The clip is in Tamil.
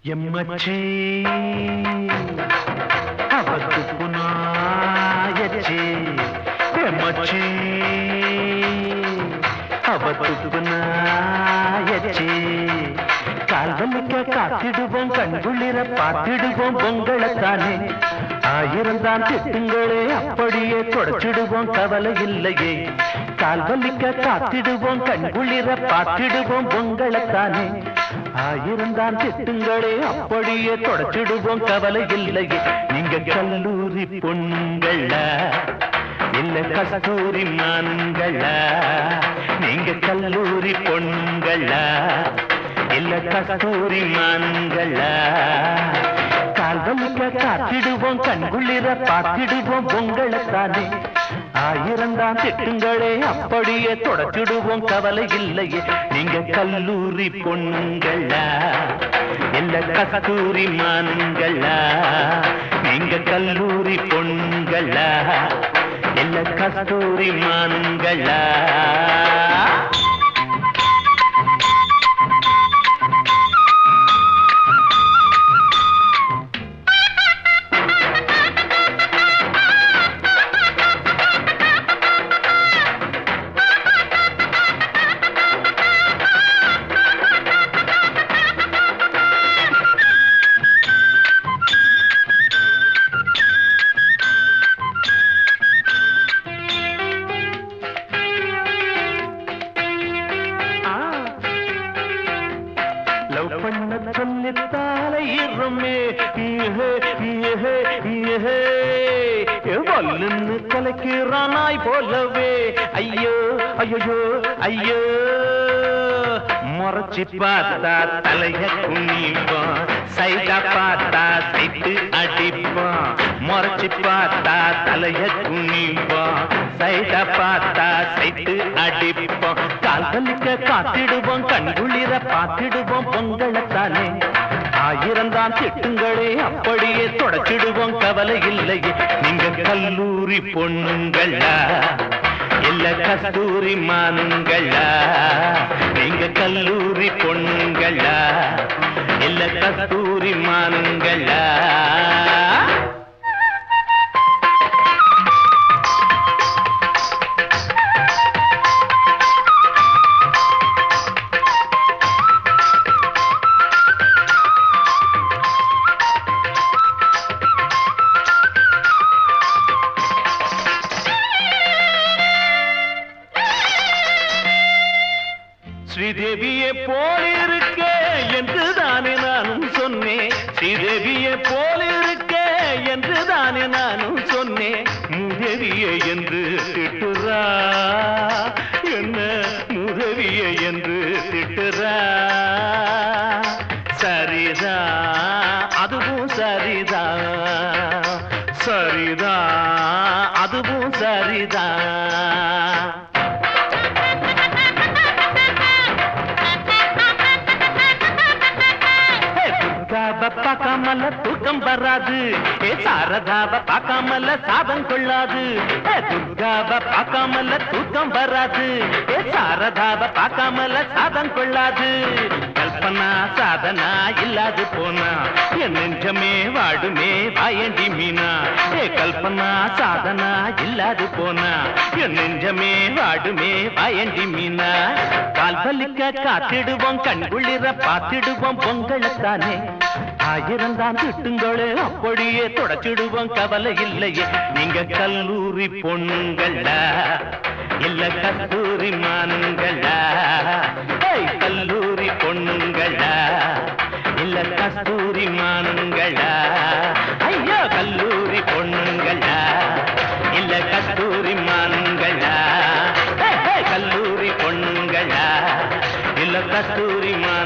ఎమ్మచ్చే అవతుపు నాయచ్చే ఎమ్మచ్చే அவத்துப்பு நாயச்சே கால்வலிக்க காத்திடுவோம் கண்குளிர பார்த்திடுவோம் பொங்கலைத்தானே ஆயிரம் தான் திட்டுங்களே அப்படியே தொடச்சிடுவோம் கவலை இல்லையே கால்வலிக்க காத்திடுவோம் கண்குளிர பார்த்திடுவோம் பொங்கலைத்தானே ஆயிரம் தான் திட்டுங்களே அப்படியே தொடச்சிடுவோம் கவலை இல்லையே நீங்க கல்லூரி பொண்ணுங்களா இல்ல கஸ்தூரி மான்களா நீங்க கல்லூரி பொண்களா இல்ல கஸ்தூரி மான்களா கால்வலிக்க காத்திடுவோம் கண்குளிர பார்த்திடுவோம் பொங்கலைத்தானே ஆயிரம் தான் திட்டுங்களே அப்படியே தொடச்சிடுவோம் கவலை இல்லையே நீங்க கல்லூரி பொண்களா இல்ல கஸ்தூரி மான்களா நீங்க கல்லூரி பொண்களா இல்ல கஸ்தூரி மான்களா லவ் பண்ண சொல்லித்தாலே இருமே வல்லுன்னு கலக்கிறானாய் போலவே ஐயோ ஐயோ ஐயோ முறைச்சி பார்த்தா தலைய குனிப்பான் சைடா பார்த்தா சைட்டு அடிப்பான் முறைச்சி பார்த்தா தலைய குனிப்பான் சைடா பார்த்தா சைட்டு அடிப்பான் கால்வலிக்க காத்திடுவோம் கண்குளிர பார்த்திடுவோம் பொங்கலைத்தானே ஆயிரம் தான் திட்டுங்களே அப்படியே தொடச்சிடுவோம் கவலை இல்லையே நீங்க கல்லூரி பொண்ணுங்களா இல்ல கஸ்தூரி மானுங்களா நீங்க கல்லூரி பொண்ணுங்களா இல்ல கஸ்தூரி மானுங்களா ஸ்ரீதேவியே போலிருக்க என்று தானே நானும் சொன்னேன் ஸ்ரீதேவியே போலிருக்க என்று தானே நானும் சொன்னேன் முதவியே என்று திட்டுறா என்ன முதவியே என்று திட்டுறா சரிதா அதுவும் சரிதா சரிதா அதுவும் சரிதா துர்காவ பார்க்காமல தூக்கம் வராது ஏ சாரதாவ பார்க்காமல சாதம் கொள்ளாது ஏ துர்காவ பார்க்காமல தூக்கம் வராது ஏ சாரதாவ பார்க்காமல சாதம் கொள்ளாது கல்பனா சாதனா இல்லாது போனா என் நெஞ்சமே வாடுமே வாயண்டி மீனா ஏ கல்பனா சாதனா இல்லாது போனா என் நெஞ்சமே வாடுமே வாயண்டி மீனா கால் வலிக்க காத்திடுவோம் கண்குளிர பார்த்திடுவோம் பொங்கலைத்தானே ஆயிரம் தான் திட்டுங்களே அப்படியே தொடச்சிடுவோம் கவலை இல்லையே நீங்க கல்லூரி பொண்ணுங்களா இல்ல கஸ்தூரி மானுங்களா ஏய், கல்லூரி பொண்ணுங்களா இல்ல கஸ்தூரி மானுங்களா ஐயோ கல்லூரி பொண்ணுங்களா இல்ல கஸ்தூரி மானுங்களா ஏய், ஏய், கல்லூரி பொண்ணுங்களா இல்ல கஸ்தூரி மா